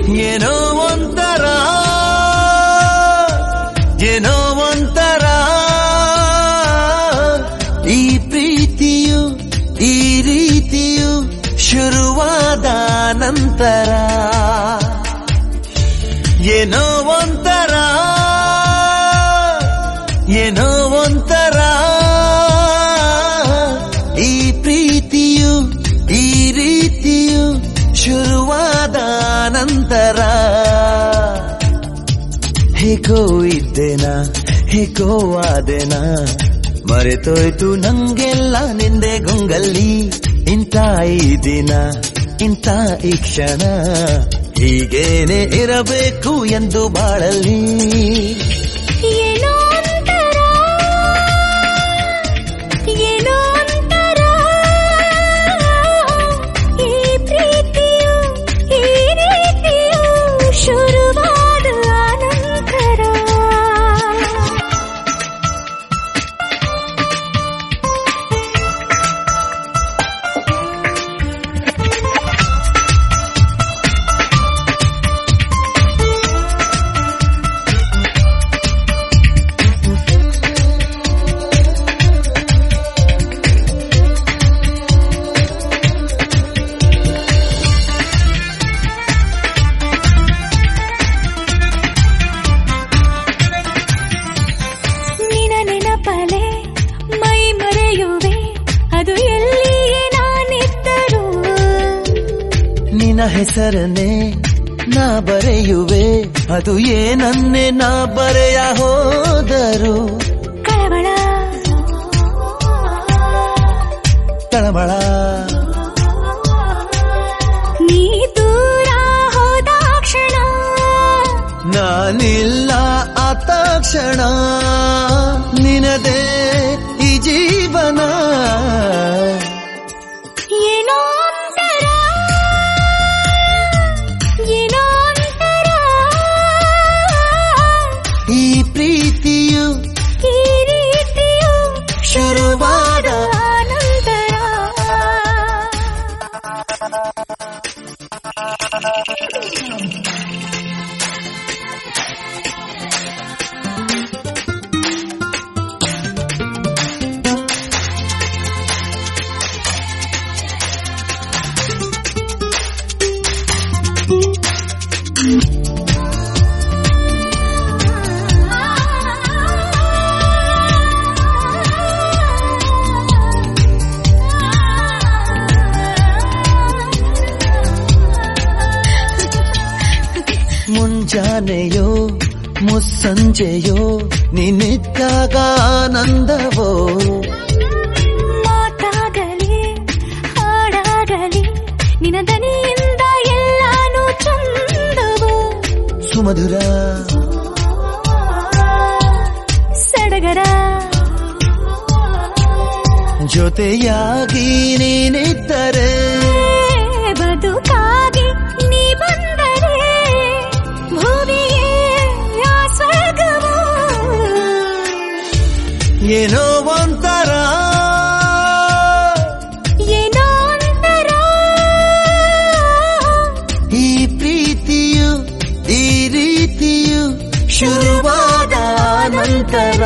ಏನೋ ಒಂಥರ ಏನೋ ಒಂಥರ ಈ ಪ್ರೀತಿಯು ಈ ರೀತಿಯು ಶುರುವಾದ ನಂತರ ಏನೋ ಒಂಥರ ಏನೋ ಒಂಥರ ಈ ಪ್ರೀತಿಯು ಈ ರೀತಿಯು ಶುರುವಾದ ನಂತರ ಹೇಗೋ ಇದ್ದೇನ ಹೇಗೋ ಆದೆನ ಮರೆತೋಯ್ತು ನಂಗೆಲ್ಲ ನಿಂದೆ ಗುಂಗಲ್ಲಿ ಇಂಥ ಈ ದಿನ ಇಂಥ ಈ ಕ್ಷಣ ಹೀಗೇನೆ ಇರಬೇಕು ಎಂದು ಬಾಳಲ್ಲಿ ಏನೋ ಒಂಥರ ಏನೋ ಒಂಥರ ಈ ಪ್ರೀತಿಯು ಈ ರೀತಿಯು ಶುರುವಾದ ನಂತರ ನಿನ ನೆನಪಲೆ ಮೈ ಮರೆಯುವೆ ಅದು ಎಲ್ಲಿಯೇ ನಾನಿದ್ದರೂ ನಿನ್ನ ಹೆಸರನ್ನೇ ನಾ ಬರೆಯುವೆ ಅದು ಏನನ್ನೇ ನಾ ಬರೆಯ ಹೋದರು ಕಳವಳ ತಳಮಳ ನೀ ದೂರ ಹೋದ ಕ್ಷಣ ನಾನಿಲ್ಲ ಆ ತಕ್ಷಣ ನಿನದೇ ಈ ಜೀವನ ಏನೋ ಒಂಥರ ಏನೋ ಒಂಥರ ಈ ಪ್ರೀತಿಯು ಈ ರೀತಿಯು ಶುರುವಾದ ನಂತರ ಮುಂಜಾನೆಯೋ ಮುಸ್ಸಂಜೆಯೋ ನಿನ್ನಿದ್ದಾಗ ಆನಂದವೋ ಮಾತಾಗಲಿ ಹಾಡಾಗಲಿ ನಿನ ದನಿಯಿಂದ ಎಲ್ಲಾನು ಚಂದವು ಸುಮಧುರ ಸಡಗರ ಜೊತೆಯಾಗಿ ನೀನಿದ್ದರೆ ಬದುಕಾಗಿ ನೀ ಬಂದರೆ ಭೂಮಿಗೆ ಆ ಸ್ವರ್ಗವು ಏನೋ ಒಂಥರ ಏನೋ ಒಂಥರ ಈ ಪ್ರೀತಿಯು ಈ ರೀತಿಯು ಶುರುವಾದ ನಂತರ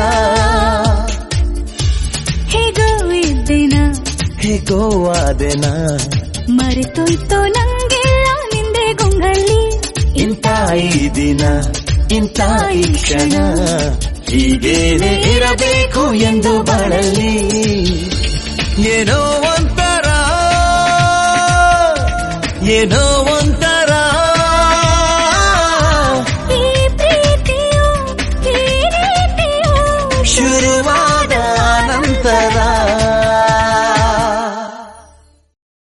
ಹೇಗೋ ಇದ್ದೇನ ಹೇಗೋ ಆದೆನ ಮರೆತೋಯ್ತೋ ನಂಗೆಲ್ಲ ನಿಂದೆ ಗೊಂಗಲ್ಲಿ ಇಂಥ ಈ ದಿನ ಇಂಥ ಈ ಕ್ಷಣ ಹೀಗೇನೆ ಇರಬೇಕು ಎಂದು ಬಾಳಲ್ಲಿ ಏನೋ ಒಂಥರ ಏನೋ